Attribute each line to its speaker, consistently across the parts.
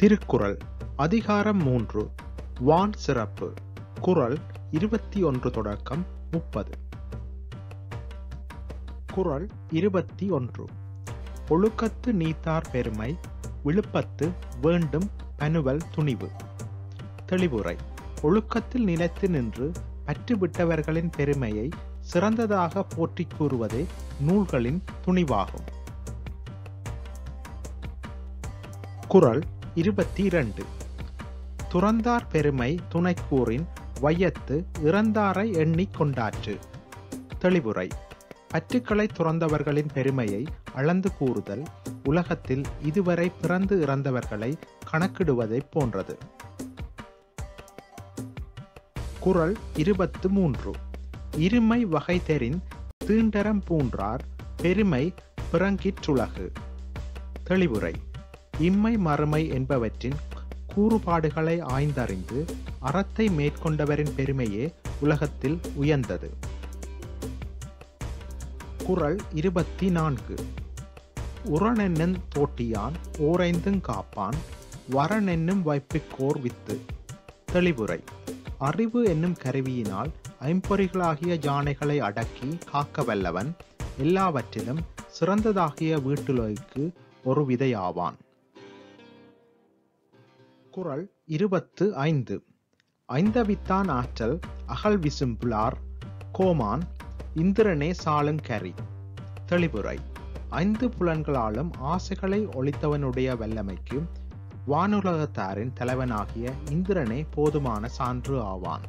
Speaker 1: திருக்குறள் அதிகாரம் மூன்று வான் சிறப்பு குறள் இருபத்தி ஒன்று தொடக்கம் முப்பது குறள் இருபத்தி ஒன்று ஒழுக்கத்து நீத்தார் பெருமை விழுப்பத்து வேண்டும் பனுவல் துணிவு தெளிவுரை ஒழுக்கத்தில் நிலைத்து நின்று பற்றுவிட்டவர்களின் பெருமையை சிறந்ததாக போற்றிக் கூறுவதே நூல்களின் துணிவாகும் குறள் இருபத்தி இரண்டு துறந்தார் பெருமை துணைக்கூறின் வையத்து இறந்தாரை எண்ணிக் கொண்டாற்று தெளிவுரை பற்றுக்களை துறந்தவர்களின் பெருமையை அளந்து கூறுதல் உலகத்தில் இதுவரை பிறந்து இறந்தவர்களை கணக்கிடுவதைப் போன்றது குறள் இருபத்து மூன்று இருமை வகை தெரின் தீண்டரம் பூன்றார் பெருமை பிறங்கிற்றுலகு தெளிவுரை இம்மை மறுமை என்பவற்றின் கூறுபாடுகளை ஆய்ந்தறிந்து அறத்தை மேற்கொண்டவரின் பெருமையே உலகத்தில் உயர்ந்தது குறள் இருபத்தி நான்கு உரனென்னும் தோட்டியான் ஓரைந்துங் காப்பான் வரனென்னும் வைப்பிக்கோர் வித்து தெளிவுரை அறிவு என்னும் கருவியினால் ஐம்பொறிகளாகிய யானைகளை அடக்கி காக்க வல்லவன் எல்லாவற்றிலும் சிறந்ததாகிய வீட்டுலகுக்கு ஒரு விதையாவான் குறள் இருபத்து ஐந்து ஐந்தவித்தான் ஆற்றல் அகல் விசும்புலார் கோமான் இந்திரனே சாளும் கரி தெளிவுரை ஐந்து புலன்களாலும் ஆசைகளை ஒழித்தவனுடைய வல்லமைக்கு வானுலகத்தாரின் தலைவனாகிய இந்திரனே போதுமான சான்று ஆவான்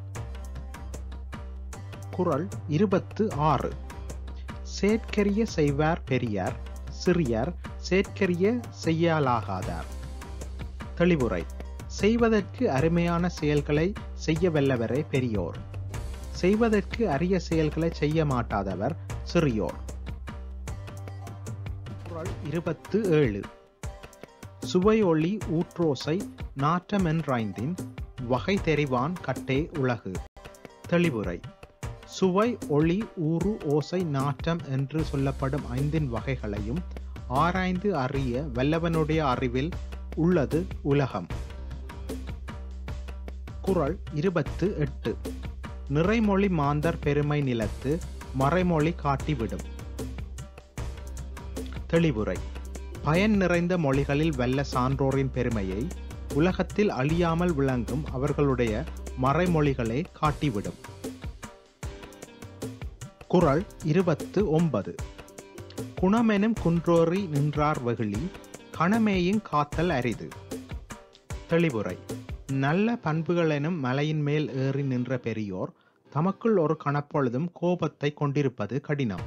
Speaker 1: குறள் இருபத்து ஆறு சேட்கரிய செய்வார் பெரியார் சிறியர் சேட்கரிய செய்யலாகாதார் தெளிவுரை செய்வதற்கு அருமையான செயல்களை செய்ய வல்லவரே பெரியோர் செய்வதற்கு அரிய செயல்களை செய்ய மாட்டாதவர் சிறியோர் குறள் இருபத்து ஏழு சுவையொளி ஊற்றோசை நாற்றமென்றாய்ந்தின் வகை தெரிவான் கட்டே உலகு தெளிவுரை சுவை ஒளி ஊறு ஓசை நாற்றம் என்று சொல்லப்படும் ஐந்தின் வகைகளையும் ஆராய்ந்து அறிய வல்லவனுடைய அறிவில் உள்ளது உலகம் குறள் இருபத்து எட்டு நிறைமொழி மாந்தர் பெருமை நிலத்து மறைமொழி காட்டிவிடும் தெளிவுரை பயன் நிறைந்த மொழிகளில் வெல்ல சான்றோரின் பெருமையை உலகத்தில் அழியாமல் விளங்கும் அவர்களுடைய மறைமொழிகளே காட்டிவிடும் குறள் இருபத்து ஒன்பது குணமெனும் குன்றோறி நின்றார் வெகுளி கணமேயும் காத்தல் அரிது தெளிவுரை நல்ல பண்புகளெனும் மலையின் மேல் ஏறி நின்ற பெரியோர் தமக்குள் ஒரு கணப்பொழுதும் கோபத்தை கொண்டிருப்பது கடினம்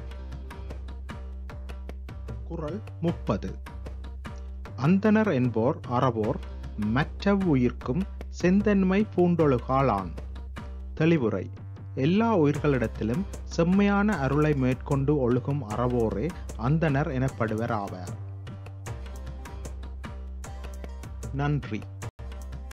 Speaker 1: குறள் முப்பது அந்தனர் என்போர் அறவோர் மற்றவுயிர்க்கும் செந்தன்மை பூண்டொழுகாளான் தெளிவுரை எல்லா உயிர்களிடத்திலும் செம்மையான அருளை மேற்கொண்டு ஒழுகும் அறவோரே அந்தனர் எனப்படுவர் ஆவார் நன்றி